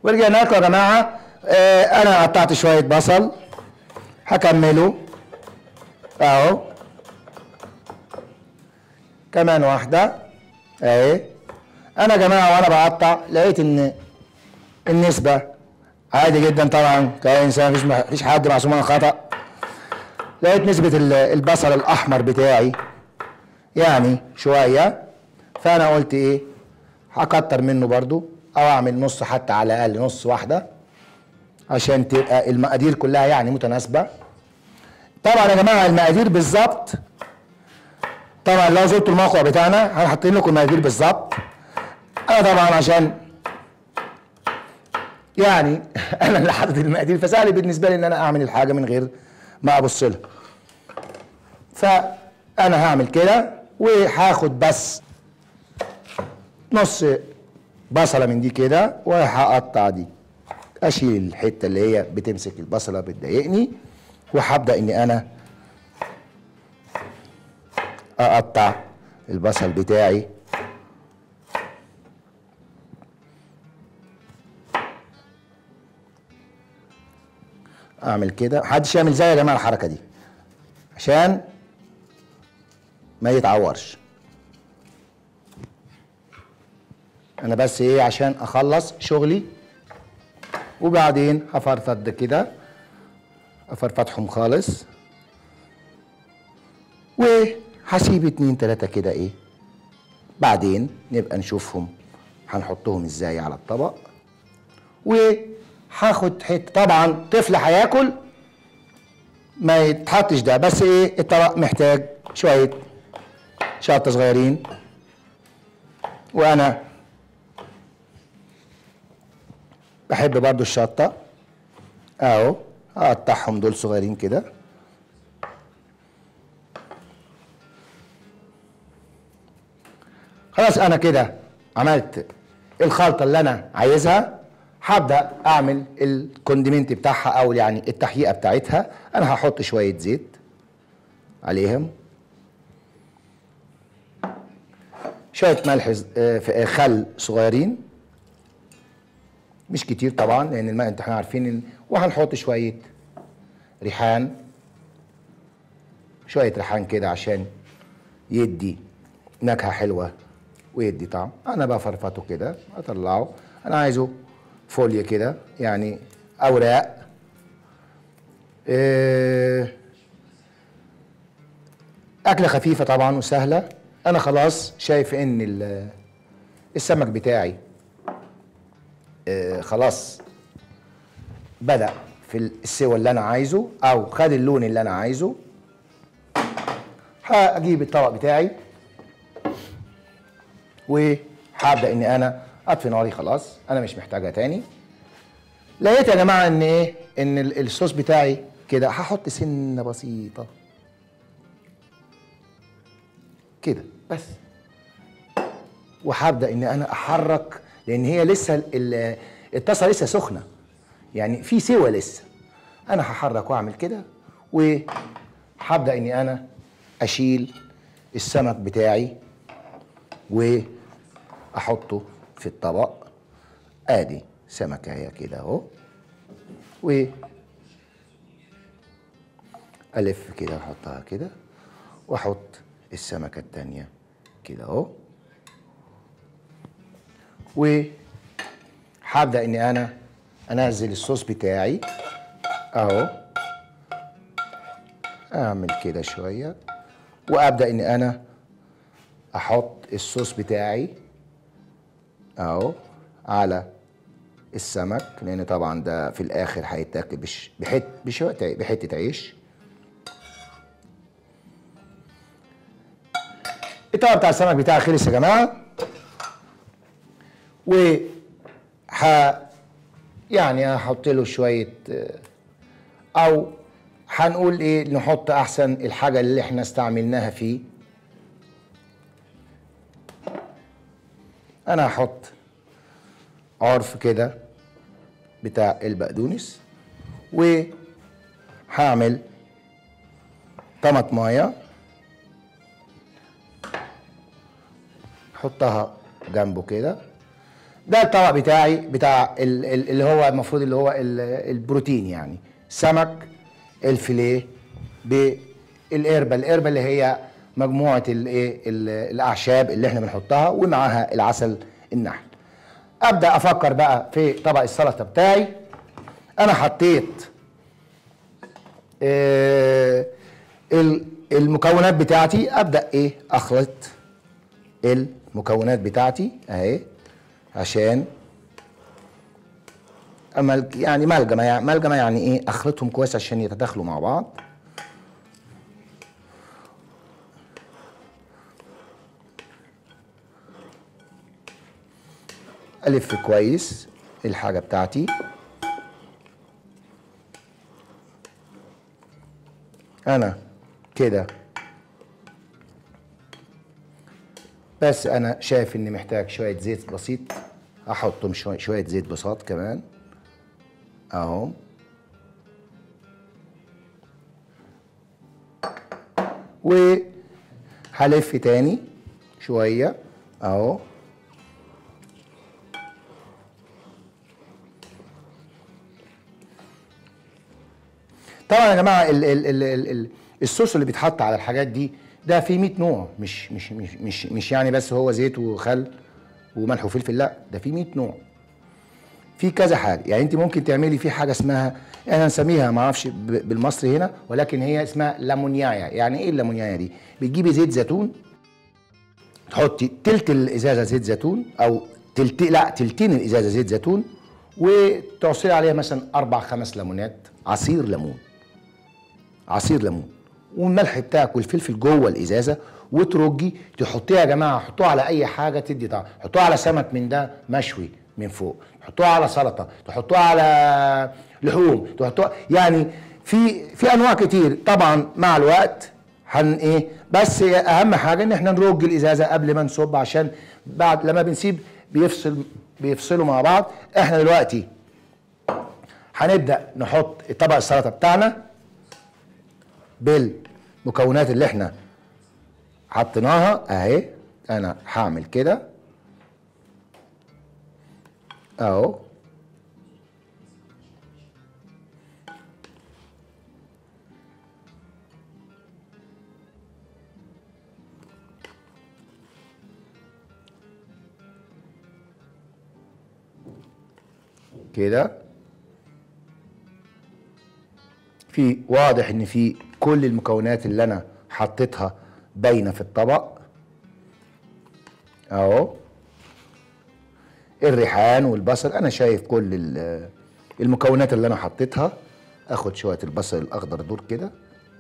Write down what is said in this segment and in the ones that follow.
ورجعنا لكم يا جماعه آه انا قطعت شويه بصل هكمله اهو كمان واحده اهي انا يا جماعه وانا بقطع لقيت ان النسبه عادي جدا طبعا كانسان مفيش مفيش حد معصوم من خطا لقيت نسبه ال- البصل الاحمر بتاعي يعني شويه فانا قلت ايه هكتر منه برضو او اعمل نص حتى على الاقل نص واحده عشان تبقى المقادير كلها يعني متناسبه طبعا يا جماعه المقادير بالظبط طبعا لو زرتوا الموقع بتاعنا هنحطين لكم المقادير بالظبط انا طبعا عشان يعني انا اللي حاطط المقادير فسهل بالنسبه لي ان انا اعمل الحاجه من غير ما ابص لها فانا هعمل كده وهاخد بس نص بصله من دي كده وهقطع دي اشيل الحته اللي هي بتمسك البصله بتضايقني وهبدا اني انا اقطع البصل بتاعي اعمل كده محدش يعمل زي يا جماعه الحركه دي عشان ما يتعورش انا بس ايه عشان اخلص شغلي وبعدين هفرفط ده كده افرفطهم خالص وهسيب اتنين تلاتة كده ايه بعدين نبقى نشوفهم هنحطهم ازاي على الطبق وهاخد حته طبعا طفل هياكل ما يتحطش ده بس ايه الطبق محتاج شويه شطه صغيرين وانا بحب برضو الشطه اهو اقطعهم دول صغيرين كده خلاص انا كده عملت الخلطه اللي انا عايزها هبدا اعمل الكونديمنت بتاعها او يعني التحقيقه بتاعتها انا هحط شويه زيت عليهم شويه ملح ز- آه، ف- آه، خل صغيرين مش كتير طبعا لان الماء انت احنا عارفين إن وهنحط شويه ريحان شويه ريحان كده عشان يدي نكهه حلوه ويدي طعم انا بفرفطه كده اطلعه انا عايزه فوليا كده يعني اوراق إيه اكله خفيفه طبعا وسهله انا خلاص شايف ان ال- السمك بتاعي آه، خلاص بدأ في السوى اللي انا عايزه او خد اللون اللي انا عايزه هجيب الطبق بتاعي وهبدا اني انا اطفي ناري خلاص انا مش محتاجها تاني لقيت يا جماعه ان ايه ان ال- الصوص بتاعي كده هحط سنه بسيطه كده بس وهبدا ان انا احرك لان هي لسه ال- ال- الطاسه لسه سخنه يعني في سوى لسه انا هحرك واعمل كده وهبدا اني انا اشيل السمك بتاعي واحطه في الطبق ادي سمكه هي كده اهو و الف كده احطها كده واحط السمكه التانيه كده اهو وهبدا اني انا انزل الصوص بتاعي اهو اعمل كده شويه وابدا اني انا احط الصوص بتاعي اهو على السمك لان طبعا ده في الاخر هيتاكل بش بحت بشويه بحته عيش الطبق بتاع السمك بتاعي خلص يا جماعه و ح يعني هحط له شويه آه، او هنقول ايه نحط احسن الحاجه اللي احنا استعملناها فيه انا هحط عرف كده بتاع البقدونس وهعمل طماطمايه حطها جنبه كده ده الطبق بتاعي بتاع ال- ال- اللي هو المفروض اللي هو ال- البروتين يعني سمك الفيليه بالقربه القربه اللي هي مجموعه الايه ال- الاعشاب اللي احنا بنحطها ومعاها العسل النحل ابدا افكر بقى في طبق السلطه بتاعي انا حطيت آه، ال- المكونات بتاعتي ابدا ايه اخلط المكونات بتاعتي اهي عشان أمل يعني ملجمه يعني ملجمه يعني ايه اخلطهم كويس عشان يتداخلوا مع بعض الف كويس الحاجه بتاعتي انا كده بس انا شايف اني محتاج شويه زيت بسيط احطهم شويه شويه زيت بساط كمان اهو وهلف تاني شويه اهو طبعا يا جماعه ال ال ال ال ال الصوص اللي بيتحط على الحاجات دي ده فيه 100 نوع مش مش مش مش, مش يعني بس هو زيت وخل وملح وفلفل لا ده فيه 100 نوع في كذا حاجه يعني انت ممكن تعملي في حاجه اسمها انا نسميها ما اعرفش ب- بالمصري هنا ولكن هي اسمها لامونيايا يعني ايه اللامونيايا دي بتجيبي زيت زيتون تحطي تلت الازازه زيت زيتون او تلت لا تلتين الازازه زيت زيتون وتعصري عليها مثلا اربع خمس ليمونات عصير ليمون عصير ليمون والملح بتاعك والفلفل جوه الازازه وترجي تحطيها يا جماعه حطوها على اي حاجه تدي طعم حطوها على سمك من ده مشوي من فوق تحطوها على سلطه تحطوها على لحوم تحطوها يعني في في انواع كتير طبعا مع الوقت هن ايه بس اهم حاجه ان احنا نرج الازازه قبل ما نصب عشان بعد لما بنسيب بيفصل بيفصلوا مع بعض احنا دلوقتي هنبدا نحط طبق السلطه بتاعنا بالمكونات اللي احنا حطيناها اهي انا هعمل كده اهو كده في واضح ان في كل المكونات اللي انا حطيتها باينه في الطبق اهو الريحان والبصل انا شايف كل ال- المكونات اللي انا حطيتها اخد شويه البصل الاخضر دول كده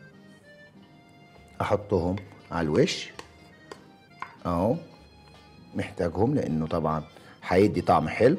احطهم على الوش اهو محتاجهم لانه طبعا هيدي طعم حلو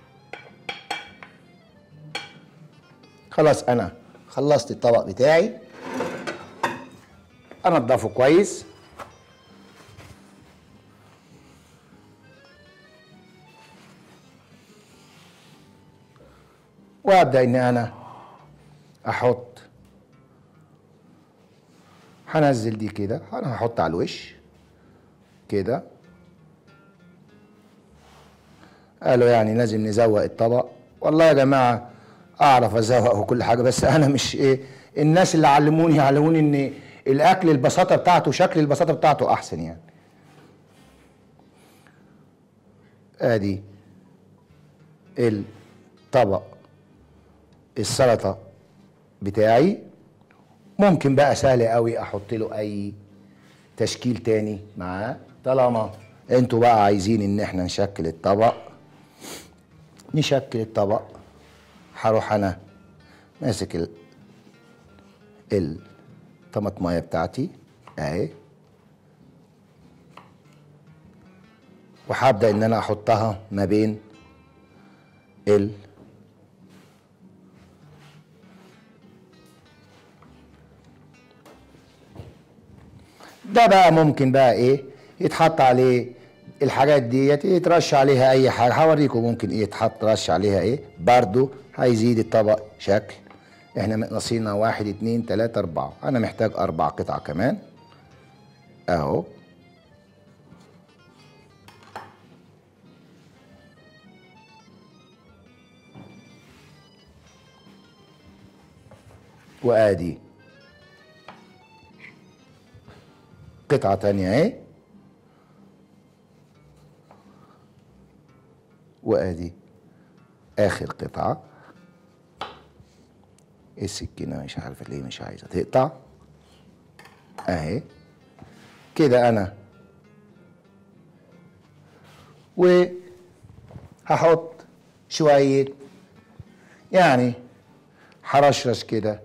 خلاص انا خلصت الطبق بتاعي انضفه كويس وابدا ان انا احط هنزل دي كده انا هحط على الوش كده قالوا يعني لازم نزوق الطبق والله يا جماعه اعرف ازوق وكل حاجه بس انا مش ايه الناس اللي علموني علموني ان الاكل البساطه بتاعته شكل البساطه بتاعته احسن يعني ادي الطبق السلطه بتاعي ممكن بقى سهل قوي احط له اي تشكيل تاني معاه طالما انتوا بقى عايزين ان احنا نشكل الطبق نشكل الطبق هروح انا ماسك ال الطماطمايه بتاعتي اهي وهبدا ان انا احطها ما بين ال ده بقى ممكن بقى ايه يتحط عليه الحاجات ديت يترش عليها اي حاجه هوريكم ممكن ايه يتحط رش عليها ايه برضو هيزيد الطبق شكل احنا ناقصينا واحد اتنين تلاته اربعه انا محتاج اربع قطع كمان اهو وادي قطعة تانية اهي وادي اخر قطعة السكينة مش عارفة ليه مش عايزة تقطع اهي كده انا وهحط شوية يعني حرشرش كده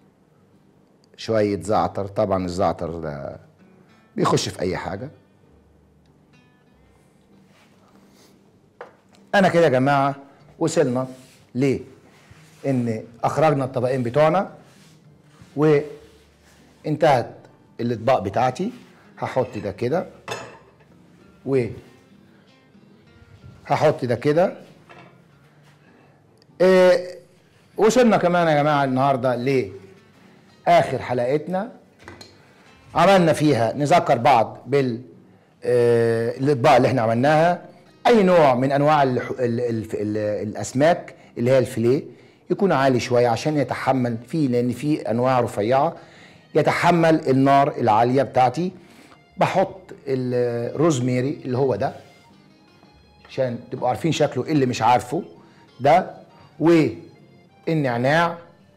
شوية زعتر طبعا الزعتر ده بيخش في أي حاجة أنا كده يا جماعة وصلنا ليه؟ إن أخرجنا الطبقين بتوعنا وانتهت الأطباق بتاعتي هحط ده كده و هحط ده كده إيه وصلنا كمان يا جماعه النهارده لاخر حلقتنا عملنا فيها نذكر بعض بال آه، الاطباق اللي احنا عملناها اي نوع من انواع ال ال ال ال الاسماك اللي هي الفيليه يكون عالي شويه عشان يتحمل فيه لان في انواع رفيعه يتحمل النار العاليه بتاعتي بحط الروزميري اللي هو ده عشان تبقوا عارفين شكله اللي مش عارفه ده والنعناع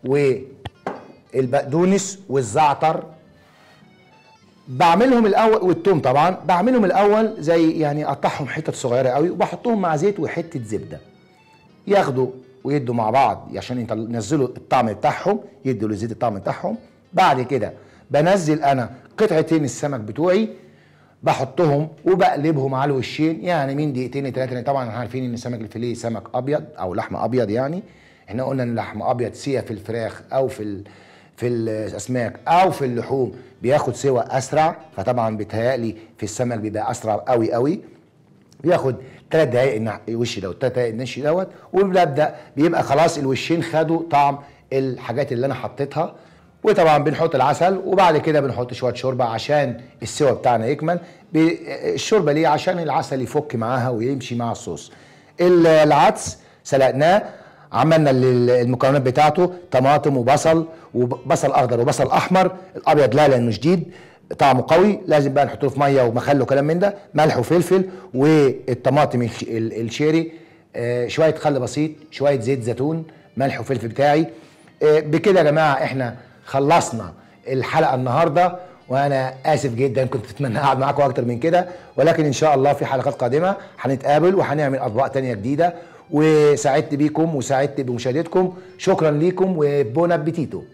والبقدونس والزعتر بعملهم الاول والثوم طبعا بعملهم الاول زي يعني اقطعهم حتت صغيره قوي وبحطهم مع زيت وحته زبده ياخدوا ويدوا مع بعض عشان ينزلوا الطعم بتاعهم يدوا للزيت الطعم بتاعهم بعد كده بنزل انا قطعتين السمك بتوعي بحطهم وبقلبهم على الوشين يعني من دقيقتين لثلاثه طبعا احنا عارفين ان سمك الفيليه سمك ابيض او لحم ابيض يعني احنا قلنا ان اللحم ابيض سيا في الفراخ او في ال... في الاسماك او في اللحوم بياخد سوا اسرع فطبعا بيتهيألي في السمك بيبقى اسرع قوي قوي بياخد ثلاث دقائق الوش دوت ثلاث دقائق النش دوت وبنبدا بيبقى خلاص الوشين خدوا طعم الحاجات اللي انا حطيتها وطبعا بنحط العسل وبعد كده بنحط شويه شوربه عشان السوا بتاعنا يكمل الشوربه ليه عشان العسل يفك معاها ويمشي مع الصوص العدس سلقناه عملنا المكونات بتاعته طماطم وبصل وبصل اخضر وبصل احمر الابيض لا لانه جديد طعمه قوي لازم بقى نحطه في ميه ومخل وكلام من ده ملح وفلفل والطماطم الشيري آه، شويه خل بسيط شويه زيت زيتون ملح وفلفل بتاعي آه، بكده يا جماعه احنا خلصنا الحلقه النهارده وانا اسف جدا كنت اتمنى اقعد معاكم اكتر من كده ولكن ان شاء الله في حلقات قادمه هنتقابل وهنعمل اطباق تانية جديده وسعدت بيكم وسعدت بمشاهدتكم شكرا ليكم وبون ابيتيتو